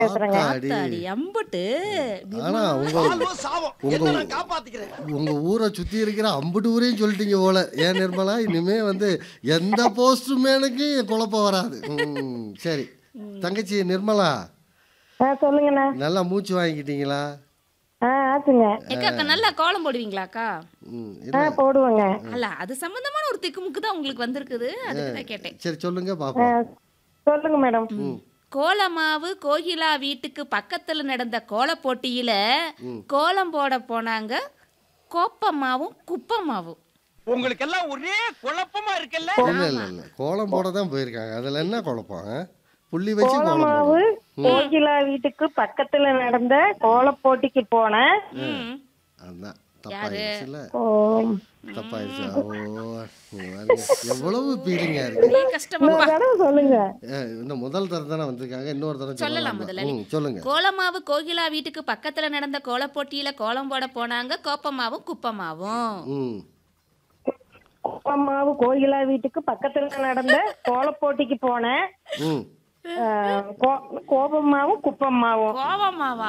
பேசுறேங்க ஆத்தாடி ஆத்தாடி அம்புட்டு ஆனா உங்க ஆல்மோஸ்ட் சாவம் உங்க- என்ன நான் காப்பாத்திக்கிறேன் உங்க ஊரை சுத்தி இருக்கிற அம்புட்டு ஊரையும் சொல்லிட்டீங்க போல ஏன் நிர்மலா இனிமே வந்து எந்த போஸ்ட் மேனுக்கும் குழப்பம் வராது ம், சரி தங்கச்சி நிர்மலா ஆ சொல்லுங்கண்ணா நல்லா மூச்சு வாங்கிக்கிட்டீங்களா ஆ ஆச்சுங்க ஏக்கா அக்கா நல்லா கோலம் போடுவீங்களாக்கா ம், ஆ இல்ல போடுவேங்க அல்ல அது சம்பந்தமான ஒரு திக்குமுக்கு தான் உங்களுக்கு வந்திருக்குது அதுக்கு தான் கேட்டேன் சரி சொல்லுங்க ஆ, பாப்போம் சொல்லுங்க மேடம் கோலமாவு கோகிலா வீட்டுக்கு பக்கத்துல நடந்த கோல போட்டியில கோலம் போட போனாங்க கோப்பமாவும் குப்பமாவும் உங்களுக்கு எல்லாம் ஒரே குழப்பமா இருக்குல்ல இல்ல இல்ல இல்ல கோலம் போட தான் போயிருக்காங்க அதுல என்ன குழப்பம் ஆ? புள்ளி வச்சு கோலம் கோலமாவு போடணும். கோகிலா வீட்டுக்கு பக்கத்துல நடந்த கோல போட்டிக்கு போனேன் ம். அதான் தப்பாயிருச்சுல ஓ, தப்பாயிருச்சா ஓ பாருங்க. எவ்வளவு பீலிங்கா இருக்கு ஒரே கஷ்டமாப்பா இன்னொரு தடவை சொல்லுங்க ஏ, இன்னும் முதல் தரம் தானே வந்திருக்காங்க இன்னொரு தரம் சொல்லலாம் சொல்லலாம் முதலாளி. ம், சொல்லுங்க கோலமாவு கோகிலா வீட்டுக்கு பக்கத்துல நடந்த கோல போட்டியில கோலம் போட போனாங்க கோப்பமாவும் குப்பமாவும் ம் கோலமாவு கோகிலா வீட்டுக்கு பக்கத்துல நடந்த கோல போட்டிக்கு போனேன் ம் ஆ, கோ- கோபமாவும் குப்பமாவும் கோவமாவா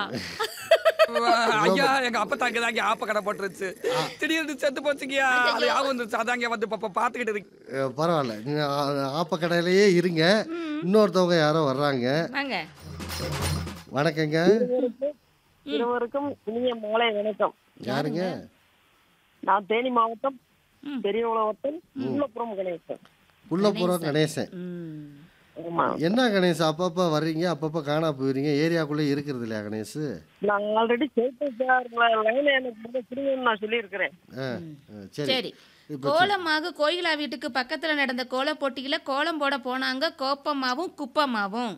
ஐயா எங்க அப்பத்தாங்க தாங்க ஆப்ப கடை போட்டுருச்சு திடீர்னு செத்து போச்சுங்கயா அது ஞாபகம் வந்துருச்சு அதாங்க வந்து இப்ப பாத்துக்கிட்டு இருக்கு ஏ, பரவாயில்ல நீங்க ஆப்ப கடையிலேயே இருங்க இன்னொருத்தவங்க யாரோ வர்றாங்க வாங்க வணக்கங்க இருவருக்கும் இனிய மாலை வணக்கம் யாருங்க நான் தேனி மாவட்டம் பெரிய வட்டம் உள்ளப்புறம் கணேசன் புள்ளப்புறம் கணேசன் ம். ஆமா என்ன கணேஷ் அப்பப்போ வர்றீங்க அப்பப்போ காணா போயிருங்க ஏரியாக்குள்ளே இருக்கிறது இல்லையா கணேஷ் நான் ஆல்ரெடி சேர்த்து சார் லைன் எனக்கு வந்து புரியும்னு நான் சொல்லியிருக்கிறேன் ஆ ஆ, சரி சரி இப்போ கோலமாக கோயிலா வீட்டுக்கு பக்கத்துல நடந்த கோல போட்டியில கோலம் போட போனாங்க கோப்பமாவும் குப்பமாவும்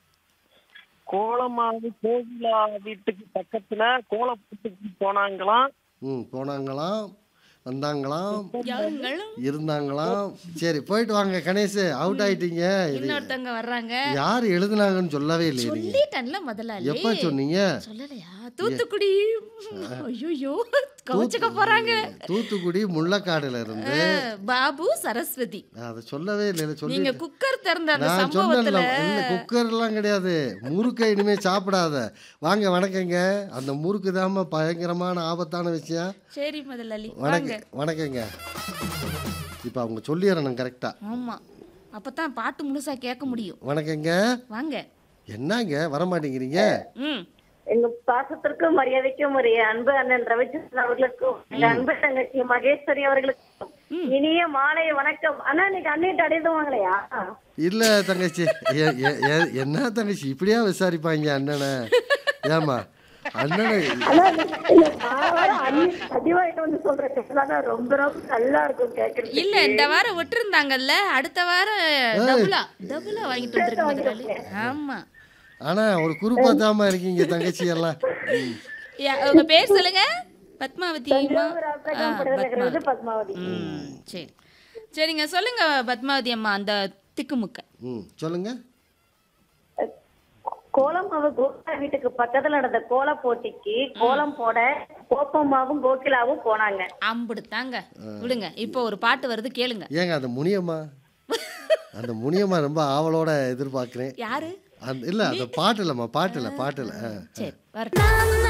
கோலமாவு கோவிலா வீட்டுக்கு பக்கத்துல கோலப்பட்டுக்கு போனாங்களாம் ம் போனாங்களாம் வந்தாங்களாம் யாருங்களும் இருந்தாங்களாம் சரி போயிட்டு வாங்க கணேஷ் அவுட் ஆயிட்டீங்க இது இன்னொருத்தவங்க வர்றாங்க யார் எழுதுனாங்கன்னு சொல்லவே இல்லை நீங்க சொல்லிட்டேன்ல முதலாளி எப்போ சொன்னீங்க சொல்லலையா தூத்துக்குடி ஐயோ கவச்சுக்க போறாங்க தூத்துக்குடி முள்ளக்காடுல இருந்து அஹ், பாபு சரஸ்வதி நான் அதை சொல்லவே இல்லை சொல்லி நீங்க குக்கர் திறந்த அந்த நான் சம்பவத்துல சொன்னேன்ல இல்ல குக்கர்லாம் கிடையாது முறுக்கை இனிமே சாப்பிடாத வாங்க வணக்கங்க அந்த முறுக்கு தாம பயங்கரமான ஆபத்தான விஷயம் சரி முதலாளி வாங்க வணக்கம் வணக்கங்க இப்போ அவங்க சொல்லிடுறணும் கரெக்டா ஆமா அப்பதான் பாட்டு முழுசா கேட்க முடியும் வணக்கங்க வாங்க என்னங்க வர மாட்டேங்கிறீங்க ம் எங்க பாசத்திற்கும் மரியாதைக்கும் ஒரு அன்பு அண்ணன் ரவிச்சந்திரன் அவர்களுக்கும் எங்க அன்பு தங்கச்சி மகேஸ்வரி அவர்களுக்கும் இனிய மாலை வணக்கம் அண்ணா இன்னைக்கு அண்ணிட்டு அடைந்துவாங்களையா இல்ல தங்கச்சி எ- எ- எ- என்ன தங்கச்சி இப்படியா விசாரிப்பாங்க அண்ணனை ஏமா அண்ணனை அண்ணா இந்த வாரம் அண்ணி அடிவாயிட்டு வந்து சொல்றேன் கேட்கலாம்னா ரொம்ப ரொம்ப நல்லா இருக்கும் கேட்கறது இல்ல இந்த வாரம் விட்டுருந்தாங்கல்ல அடுத்த வாரம் டபுளா டபுளா வாங்கிட்டு வந்திருக்கு முதலாளி ஆமா ஆனா ஒரு குறுப்பா தாம இருக்கீங்க தங்கச்சி எல்லாம் ம். யா, உங்க பேர் சொல்லுங்க பத்மாவதி அம்மா ஆ, இருக்கிறது பத்மாவதி பத்மாவதி ம் சரி சரிங்க சொல்லுங்க பத்மாவதி அம்மா அந்த திக்குமுக்க ம் சொல்லுங்க கோலமாவு கோகிலா வீட்டுக்கு பக்கத்துல நடந்த கோல போட்டிக்கு கோலம் போட கோப்பமாவும் கோகிலாவும் போனாங்க அம்புடுத்தாங்க விடுங்க இப்போ ஒரு பாட்டு வருது கேளுங்க ஏங்க அந்த முனியம்மா அந்த முனியம்மா ரொம்ப ஆவலோட எதிர்பார்க்கிறேன் யாரு அந்த இல்ல அந்த பாட்டு இல்லம்மா பாட்டு இல்ல பாட்டு இல்ல ஆ. சரி வரட்டும்